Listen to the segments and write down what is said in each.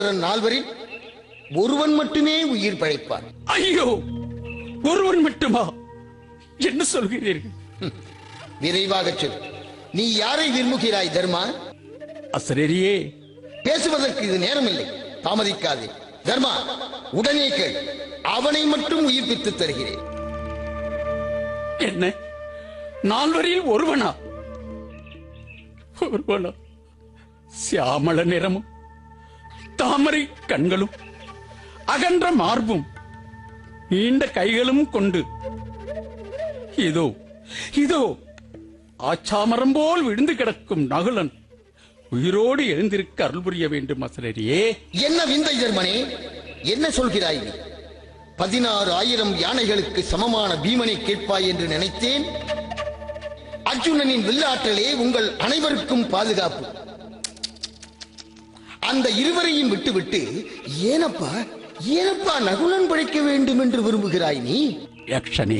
நால்வரில் ஒருவன் மட்டுமே உயிர் பிழைப்பார் ஐயோ ஒருவன் மட்டுமா என்ன சொல்கிறீர்கள் விரைவாக சொல் நீ யாரை விரும்புகிறாய் தர்மா அசரேரியே பேசுவதற்கு இது நேரமில்லை தாமதிக்காதே தர்மா உடனே கேள் அவனை மட்டும் உயிர்ப்பித்து தருகிறேன் என்ன நால்வரில் ஒருவனா ஒருவனா சியாமள நிறமும் தாமரை கண்களும் அகன்ற மார்பும் நீண்ட கைகளும் கொண்டு இதோ இதோ ஆச்சாமரம் போல் விழுந்து கிடக்கும் நகுலன் உயிரோடு எழுந்திருக்க அருள் புரிய வேண்டும் அசரரியே என்ன விந்தை தர்மனே என்ன சொல்கிறாய் நீ பதினாறு ஆயிரம் யானைகளுக்கு சமமான பீமனை கேட்பாய் என்று நினைத்தேன் அர்ஜுனனின் வில்லாற்றலே உங்கள் அனைவருக்கும் பாதுகாப்பு அந்த இருவரையும் விட்டுவிட்டு ஏனப்பா ஏனப்பா நகுலன் படைக்க வேண்டும் என்று விரும்புகிறாய் நீ யக்ஷனே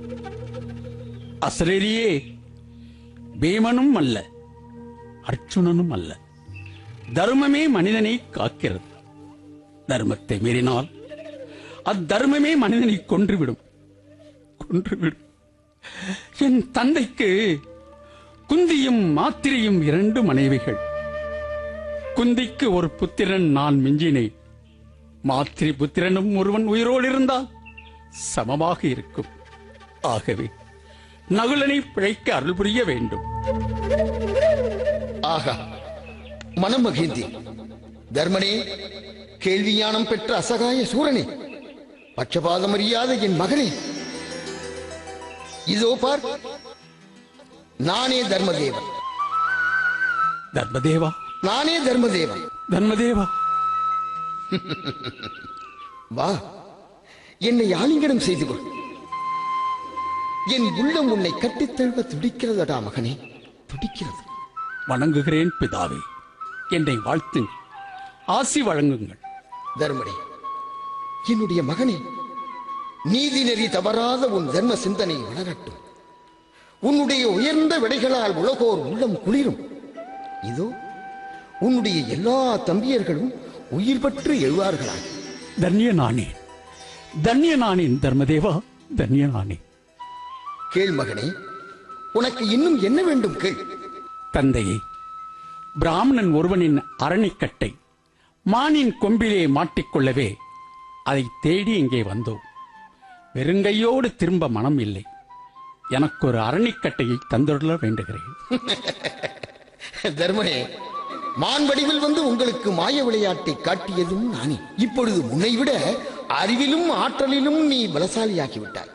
அசரேரியே பீமனும் அல்ல அர்ச்சுனனும் அல்ல தர்மமே மனிதனை காக்கிறது தர்மத்தை மீறினால் அத்தர்மமே மனிதனை கொன்றுவிடும் கொன்றுவிடும் என் தந்தைக்கு குந்தியும் மாத்திரையும் இரண்டு மனைவிகள் குந்திக்கு ஒரு புத்திரன் நான் மிஞ்சினேன் மாத்திரை புத்திரனும் ஒருவன் உயிரோடு இருந்தால் சமமாக இருக்கும் ஆகவே நகுலனை பிழைக்க அருள் புரிய வேண்டும் ஆகா மனம் மகிழ்ந்தேன் தர்மனே கேள்வி ஞானம் பெற்ற அசகாய சூரனே பட்சபாதம் அறியாத என் மகனே இதோ பார் நானே தர்மதேவன் தர்மதேவா நானே தர்மதேவன் தர்மதேவா வா என்னை ஆலிங்கனம் செய்து கொள் என் உள்ளம் உன்னை கட்டித் தழுவ துடிக்கிறதடா மகனே துடிக்கிறது வணங்குகிறேன் பிதாவே என்னை வாழ்த்துங்கள் ஆசி வழங்குங்கள் தர்மனே என்னுடைய மகனே நீதி நெறி தவறாத உன் தர்ம சிந்தனை வளரட்டும் உன்னுடைய உயர்ந்த விடைகளால் உலகோர் உள்ளம் குளிரும் இதோ உன்னுடைய எல்லா தம்பியர்களும் உயிர் பெற்று எழுவார்களாக தன்ய நானே தன்ய நானேன் தர்மதேவா தன்ய நானே கேள் மகனே உனக்கு இன்னும் என்ன வேண்டும் கேள் தந்தையே பிராமணன் ஒருவனின் அரணிக்கட்டை மானின் கொம்பிலே மாட்டிக்கொள்ளவே அதை தேடி இங்கே வந்தோம் வெறுங்கையோடு திரும்ப மனம் இல்லை எனக்கு ஒரு அரணிக்கட்டையை தந்துள்ள வேண்டுகிறேன் தர்மனே மான் வடிவில் வந்து உங்களுக்கு மாய விளையாட்டை காட்டியதும் நானே இப்பொழுது முன்னை விட அறிவிலும் ஆற்றலிலும் நீ பலசாலியாகி விட்டாய்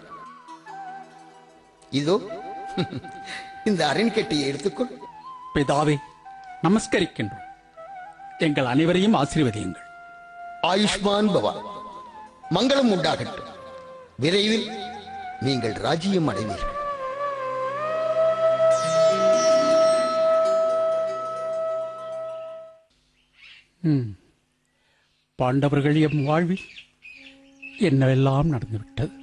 இதோ இந்த அரண்கட்டையை எடுத்துக்கொள் பிதாவே நமஸ்கரிக்கின்றோம் எங்கள் அனைவரையும் ஆசீர்வதியுங்கள் ஆயுஷ்மான் பவா மங்களம் உண்டாகட்டும் விரைவில் நீங்கள் ராஜ்யம் அடைவீர்கள் பாண்டவர்கள் எம் வாழ்வில் என்னவெல்லாம் நடந்துவிட்டது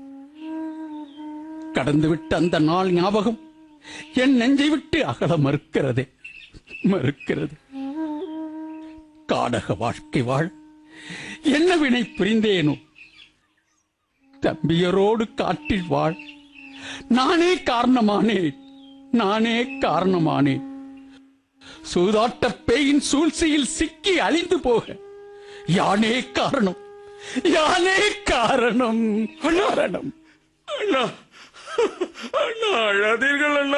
கடந்துவிட்ட அந்த நாள் ஞாபகம் என் நெஞ்சை விட்டு அகல மறுக்கிறதே மறுக்கிறது காடக வாழ்க்கை வாழ் என்ன வினை புரிந்தேனோ தம்பியரோடு காட்டில் வாழ் நானே காரணமானேன் நானே காரணமானேன் சூதாட்ட பேயின் சூழ்ச்சியில் சிக்கி அழிந்து போக யானே காரணம் யானே காரணம் காரணம் அண்ணா அண்ணா அழாதீர்கள் அண்ணா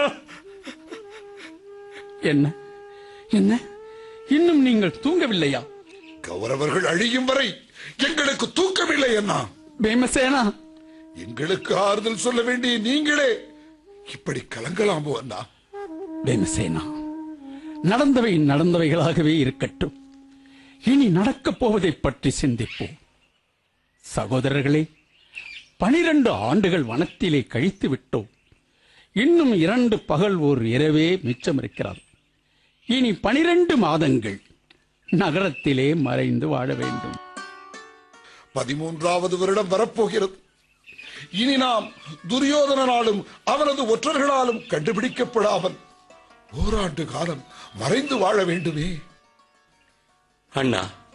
என்ன என்ன இன்னும் நீங்கள் தூங்கவில்லையா கௌரவர்கள் அழியும் வரை எங்களுக்கு தூக்கமில்லை அண்ணா பீமசேனா எங்களுக்கு ஆறுதல் சொல்ல வேண்டிய நீங்களே இப்படி கலங்கலாமோ அண்ணா பீமசேனா நடந்தவை நடந்தவைகளாகவே இருக்கட்டும் இனி நடக்கப் போவதைப் பற்றி சிந்திப்போம் சகோதரர்களே பனிரண்டு ஆண்டுகள் வனத்திலே கழித்து விட்டோம் இன்னும் இரண்டு பகல் ஒரு இரவே மிச்சம் இருக்கிறது இனி பனிரெண்டு மாதங்கள் நகரத்திலே மறைந்து வாழ வேண்டும் பதிமூன்றாவது வருடம் வரப்போகிறது இனி நாம் துரியோதனனாலும் அவனது ஒற்றர்களாலும் கண்டுபிடிக்கப்படாமல் ஓராண்டு காலம் மறைந்து வாழ வேண்டுமே அண்ணா